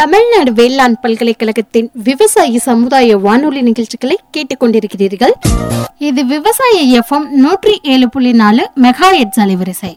தமிழ்நாடு வேளாண் பல்கலைக்கழகத்தின் விவசாய சமுதாய வானொலி நிகழ்ச்சிகளை கேட்டுக்கொண்டிருக்கிறீர்கள் இது விவசாய எஃப்எம் நூற்றி ஏழு புள்ளி நாலு மெகா எட்ஸ் அலைவரிசை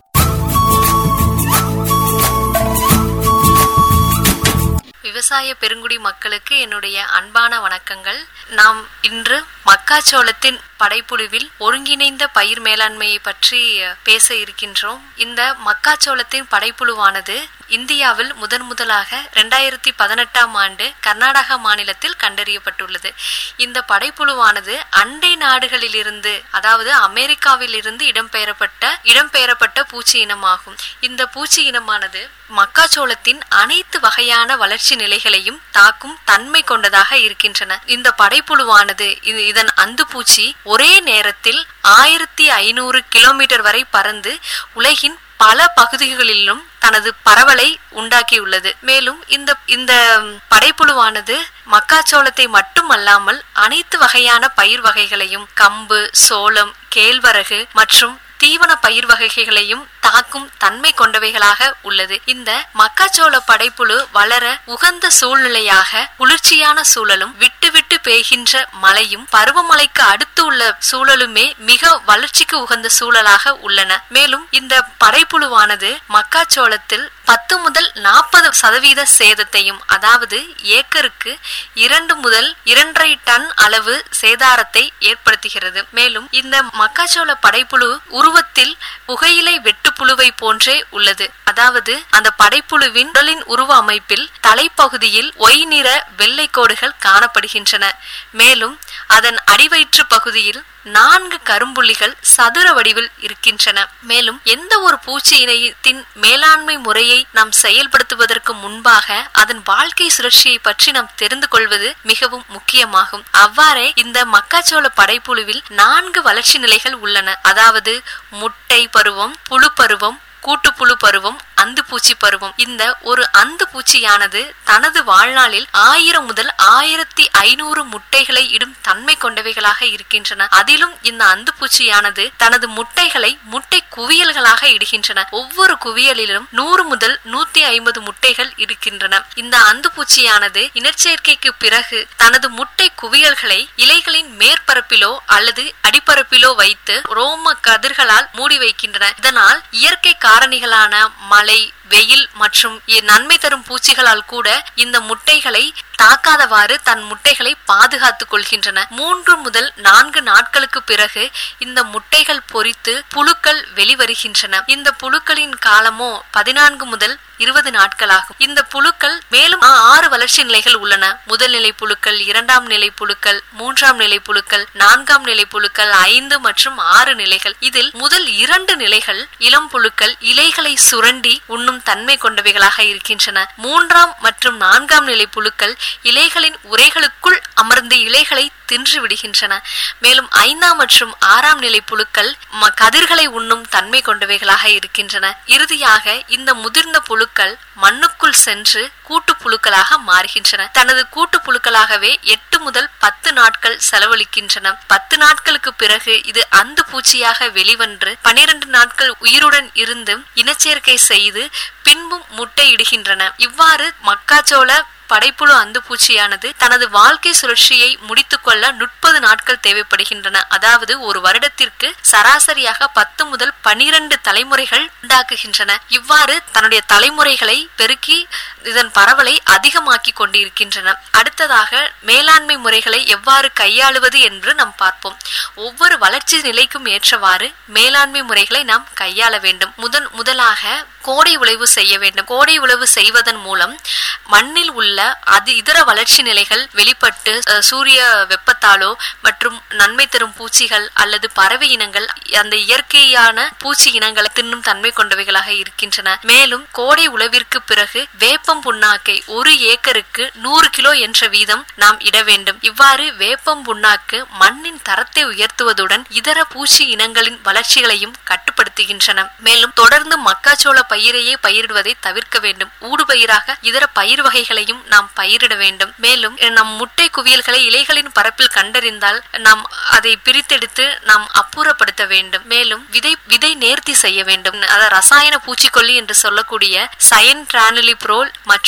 விவசாய பெருங்குடி மக்களுக்கு என்னுடைய அன்பான வணக்கங்கள் நாம் இன்று மக்காச்சோளத்தின் படைப்புழுவில் ஒருங்கிணைந்த பயிர் மேலாண்மையை பற்றி பேச இருக்கின்றோம் இந்த மக்காச்சோளத்தின் படைப்புழுவானது இந்தியாவில் முதன் முதலாக இரண்டாயிரத்தி பதினெட்டாம் ஆண்டு கர்நாடகா மாநிலத்தில் கண்டறியப்பட்டுள்ளது இந்த படைப்புழுவானது அண்டை நாடுகளிலிருந்து அதாவது அமெரிக்காவில் இருந்து இடம்பெயரப்பட்ட இடம்பெயரப்பட்ட பூச்சி இனமாகும் இந்த பூச்சி இனமானது மக்காச்சோளத்தின் அனைத்து வகையான வளர்ச்சி நிலைகளையும் தாக்கும் தன்மை கொண்டதாக இருக்கின்றன இந்த படைப்புழுவானது இது- இதன் அந்து பூச்சி ஒரே நேரத்தில் ஆயிரத்தி ஐநூறு கிலோமீட்டர் வரை பறந்து உலகின் பல பகுதிகளிலும் தனது பரவலை உண்டாக்கியுள்ளது மேலும் இந்த இந்த படைப்புழுவானது மக்காச்சோளத்தை மட்டுமல்லாமல் அனைத்து வகையான பயிர் வகைகளையும் கம்பு சோளம் கேழ்வரகு மற்றும் தீவன பயிர் வகைகளையும் தாக்கும் தன்மை கொண்டவைகளாக உள்ளது இந்த மக்காச்சோள படைப்புழு வளர உகந்த சூழ்நிலையாக குளிர்ச்சியான சூழலும் விட்டு விட்டு பெய்கின்ற மழையும் பருவமழைக்கு அடுத்து உள்ள சூழலுமே மிக வளர்ச்சிக்கு உகந்த சூழலாக உள்ளன மேலும் இந்த படைப்புழுவானது மக்காச்சோளத்தில் பத்து முதல் நாற்பது சதவீத சேதத்தையும் அதாவது ஏக்கருக்கு இரண்டு முதல் இரண்டரை டன் அளவு சேதாரத்தை ஏற்படுத்துகிறது மேலும் இந்த மக்காச்சோள படைப்புழு உருவத்தில் புகையிலை வெட்டுப்புழுவை போன்றே உள்ளது அதாவது அந்த படைப்புழுவின் உடலின் உருவ அமைப்பில் தலைப்பகுதியில் ஒய் நிற வெள்ளை கோடுகள் காணப்படுகின்றன மேலும் அதன் அடிவயிற்று பகுதியில் நான்கு கரும்புள்ளிகள் சதுர வடிவில் இருக்கின்றன மேலும் எந்த ஒரு பூச்சி இனத்தின் மேலாண்மை முறையை நாம் செயல்படுத்துவதற்கு முன்பாக அதன் வாழ்க்கை சுழற்சியை பற்றி நாம் தெரிந்து கொள்வது மிகவும் முக்கியமாகும் அவ்வாறே இந்த மக்காச்சோள படைப்புழுவில் நான்கு வளர்ச்சி நிலைகள் உள்ளன அதாவது முட்டை பருவம் புழு பருவம் கூட்டுப்புழு பருவம் அந்து பூச்சி பருவம் இந்த ஒரு அந்து பூச்சியானது தனது வாழ்நாளில் ஆயிரம் முதல் ஆயிரத்தி ஐநூறு முட்டைகளை இடும் தன்மை கொண்டவைகளாக இருக்கின்றன அதிலும் இந்த அந்து பூச்சியானது தனது முட்டைகளை முட்டை குவியல்களாக இடுகின்றன ஒவ்வொரு குவியலிலும் நூறு முதல் நூத்தி ஐம்பது முட்டைகள் இருக்கின்றன இந்த அந்து பூச்சியானது இனச்சேர்க்கைக்கு பிறகு தனது முட்டை குவியல்களை இலைகளின் மேற்பரப்பிலோ அல்லது அடிப்பரப்பிலோ வைத்து ரோம கதிர்களால் மூடி வைக்கின்றன இதனால் இயற்கை காரணிகளான மழை வெயில் மற்றும் இ- நன்மை தரும் பூச்சிகளால் கூட இந்த முட்டைகளை தாக்காதவாறு தன் முட்டைகளை பாதுகாத்துக் கொள்கின்றன மூன்று முதல் நான்கு நாட்களுக்கு பிறகு இந்த முட்டைகள் பொரித்து புழுக்கள் வெளிவருகின்றன இந்த புழுக்களின் காலமோ பதினான்கு முதல் இருபது நாட்களாகும் இந்த புழுக்கள் மேலும் ஆ- ஆறு வளர்ச்சி நிலைகள் உள்ளன முதல் நிலை புழுக்கள் இரண்டாம் நிலை புழுக்கள் மூன்றாம் நிலை புழுக்கள் நான்காம் நிலை புழுக்கள் ஐந்து மற்றும் ஆறு நிலைகள் இதில் முதல் இரண்டு நிலைகள் இளம் புழுக்கள் இலைகளை சுரண்டி உண்ணும் தன்மை கொண்டவைகளாக இருக்கின்றன மூன்றாம் மற்றும் நான்காம் நிலை புழுக்கள் இலைகளின் உரைகளுக்குள் அமர்ந்து இலைகளை தின்று விடுகின்றன மேலும் ஐந்தாம் மற்றும் ஆறாம் நிலை புழுக்கள் ம- கதிர்களை உண்ணும் தன்மை கொண்டவைகளாக இருக்கின்றன இறுதியாக இந்த முதிர்ந்த புழுக்கள் மண்ணுக்குள் சென்று கூட்டு புழுக்களாக மாறுகின்றன தனது கூட்டு புழுக்களாகவே எட்டு முதல் பத்து நாட்கள் செலவழிக்கின்றன பத்து நாட்களுக்கு பிறகு இது அந்து பூச்சியாக வெளிவன்று பனிரெண்டு நாட்கள் உயிருடன் இருந்து இனச்சேர்க்கை செய்து பின்பும் முட்டையிடுகின்றன இவ்வாறு மக்காச்சோள படைப்புழு அந்துப்பூச்சியானது தனது வாழ்க்கை சுழற்சியை முடித்துக்கொள்ள முப்பது நாட்கள் தேவைப்படுகின்றன அதாவது ஒரு வருடத்திற்கு சராசரியாக பத்து முதல் பனிரெண்டு தலைமுறைகள் உண்டாக்குகின்றன இவ்வாறு தன்னுடைய தலைமுறைகளை பெருக்கி இதன் பரவலை அதிகமாக்கி கொண்டிருக்கின்றன அடுத்ததாக மேலாண்மை முறைகளை எவ்வாறு கையாளுவது என்று நாம் பார்ப்போம் ஒவ்வொரு வளர்ச்சி நிலைக்கும் ஏற்றவாறு மேலாண்மை முறைகளை நாம் கையாள வேண்டும் முதன் முதலாக கோடை உழவு செய்ய வேண்டும் கோடை உழவு செய்வதன் மூலம் மண்ணில் உள்ள அது இதர வளர்ச்சி நிலைகள் வெளிப்பட்டு அஹ், சூரிய வெப்பத்தாலோ மற்றும் நன்மை தரும் பூச்சிகள் அல்லது பறவை இனங்கள் அந்த இயற்கையான பூச்சி இனங்களை தின்னும் தன்மை கொண்டவைகளாக இருக்கின்றன மேலும் கோடை உழவிற்கு பிறகு வேப்பம் புண்ணாக்கை ஒரு ஏக்கருக்கு நூறு கிலோ என்ற வீதம் நாம் இட வேண்டும் இவ்வாறு வேப்பம் புண்ணாக்கு மண்ணின் தரத்தை உயர்த்துவதுடன் இதர பூச்சி இனங்களின் வளர்ச்சிகளையும் கட்டுப்படுத்துகின்றன மேலும் தொடர்ந்து மக்காச்சோள பயிரையே பயிரிடுவதை தவிர்க்க வேண்டும் ஊடுபயிராக இதர பயிர் வகைகளையும் நாம் பயிரிட வேண்டும் மேலும் நம் முட்டை குவியல்களை இலைகளின் பரப்பில் கண்டறிந்தால் நாம் அதை பிரித்தெடுத்து நாம் அப்புறப்படுத்த வேண்டும் மேலும் விதை விதை நேர்த்தி செய்ய வேண்டும் அதாவது ரசாயன பூச்சிக்கொல்லி என்று சொல்லக்கூடிய சயன் டிரானிலிப்ரோல் மற்றும்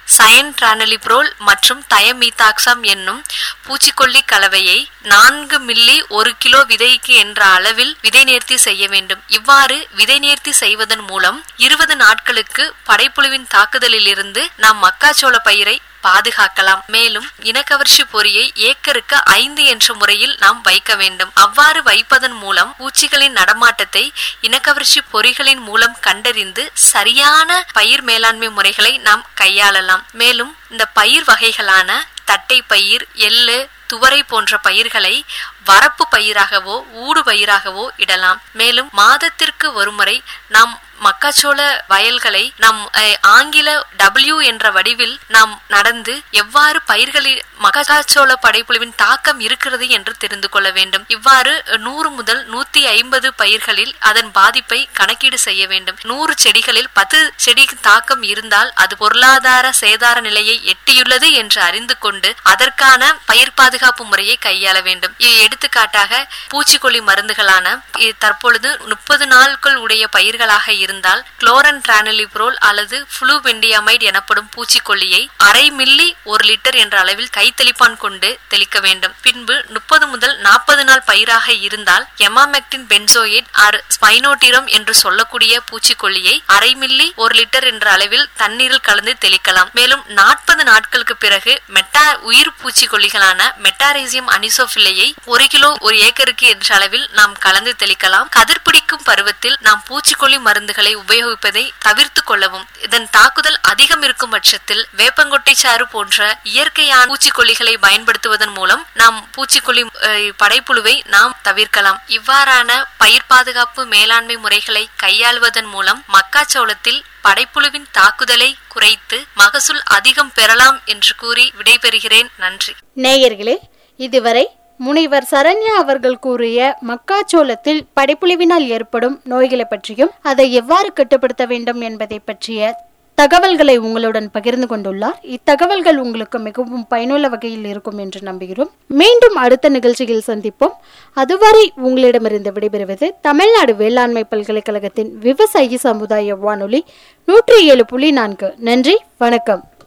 சயன் டிரானலிப்ரோல் மற்றும் தயமீதாக்சம் என்னும் பூச்சிக்கொல்லி கலவையை நான்கு மில்லி ஒரு கிலோ விதைக்கு என்ற அளவில் விதை நேர்த்தி செய்ய வேண்டும் இவ்வாறு விதை நேர்த்தி செய்வதன் மூலம் இருபது நாட்களுக்கு படைப்புழுவின் தாக்குதலில் இருந்து நாம் மக்காச்சோள பயிரை பாதுகாக்கலாம் மேலும் இனக்கவர்ச்சி பொறியை ஏக்கருக்கு ஐந்து என்ற முறையில் நாம் வைக்க வேண்டும் அவ்வாறு வைப்பதன் மூலம் பூச்சிகளின் நடமாட்டத்தை இனக்கவர்ச்சி பொறிகளின் மூலம் கண்டறிந்து சரியான பயிர் மேலாண்மை முறைகளை நாம் கையாளலாம் மேலும் இந்த பயிர் வகைகளான தட்டை பயிர் எள்ளு துவரை போன்ற பயிர்களை வரப்பு பயிராகவோ ஊடு பயிராகவோ இடலாம் மேலும் மாதத்திற்கு ஒருமுறை நாம் மக்காச்சோள வயல்களை நம் அஹ், ஆங்கில டபிள்யூ என்ற வடிவில் நாம் நடந்து எவ்வாறு பயிர்களில் மக்காச்சோள படைப்புழுவின் தாக்கம் இருக்கிறது என்று தெரிந்து கொள்ள வேண்டும் இவ்வாறு நூறு முதல் நூத்தி ஐம்பது பயிர்களில் அதன் பாதிப்பை கணக்கீடு செய்ய வேண்டும் நூறு செடிகளில் பத்து செடி தாக்கம் இருந்தால் அது பொருளாதார சேதார நிலையை எட்டியுள்ளது என்று அறிந்து கொண்டு அதற்கான பயிர் பாதுகாப்பு முறையை கையாள வேண்டும் இது எடுத்துக்காட்டாக பூச்சிக்கொல்லி மருந்துகளான இது தற்பொழுது முப்பது நாட்கள் உடைய பயிர்களாக இருந்தால் குளோரன் டிரானலிப்ரோல் அல்லது புளூபெண்டியமைட் எனப்படும் பூச்சிக்கொல்லியை அரை மில்லி ஒரு லிட்டர் என்ற அளவில் கைத்தெளிப்பான் கொண்டு தெளிக்க வேண்டும் பின்பு முப்பது முதல் நாற்பது நாள் பயிராக இருந்தால் எமாமெக்டின் பென்சோயேட் ஆர் ஸ்பைனோட்டிரம் என்று சொல்லக்கூடிய பூச்சிக்கொல்லியை அரை மில்லி ஒரு லிட்டர் என்ற அளவில் தண்ணீரில் கலந்து தெளிக்கலாம் மேலும் நாற்பது நாட்களுக்கு பிறகு மெட்டா உயிர் பூச்சிக்கொல்லிகளான மெட்டாரேசியம் அனிசோபில்லையை ஒரு கிலோ ஒரு ஏக்கருக்கு என்ற அளவில் நாம் கலந்து தெளிக்கலாம் கதிர்பிடிக்கும் பருவத்தில் நாம் பூச்சிக்கொல்லி மருந்துகளை உபயோகிப்பதை தவிர்த்து கொள்ளவும் இதன் தாக்குதல் அதிகம் இருக்கும் பட்சத்தில் வேப்பங்கொட்டை சாறு போன்ற இயற்கையான பூச்சிக்கொல்லிகளை பயன்படுத்துவதன் மூலம் நாம் பூச்சிக்கொல்லி அஹ், படைப்புழுவை நாம் தவிர்க்கலாம் இவ்வாறான பயிர் பாதுகாப்பு மேலாண்மை முறைகளை கையாளுவதன் மூலம் மக்காச்சோளத்தில் படைப்புழுவின் தாக்குதலை குறைத்து மகசூல் அதிகம் பெறலாம் என்று கூறி விடைபெறுகிறேன் நன்றி நேயர்களே இதுவரை முனைவர் சரண்யா அவர்கள் கூறிய மக்காச்சோளத்தில் படைப்புழுவினால் ஏற்படும் நோய்களை பற்றியும் அதை எவ்வாறு கட்டுப்படுத்த வேண்டும் என்பதை பற்றிய தகவல்களை உங்களுடன் பகிர்ந்து கொண்டுள்ளார் இத்தகவல்கள் உங்களுக்கு மிகவும் பயனுள்ள வகையில் இருக்கும் என்று நம்புகிறோம் மீண்டும் அடுத்த நிகழ்ச்சியில் சந்திப்போம் அதுவரை உங்களிடமிருந்து விடைபெறுவது தமிழ்நாடு வேளாண்மை பல்கலைக்கழகத்தின் விவசாயி சமுதாய வானொலி நூற்றி ஏழு புள்ளி நான்கு நன்றி வணக்கம்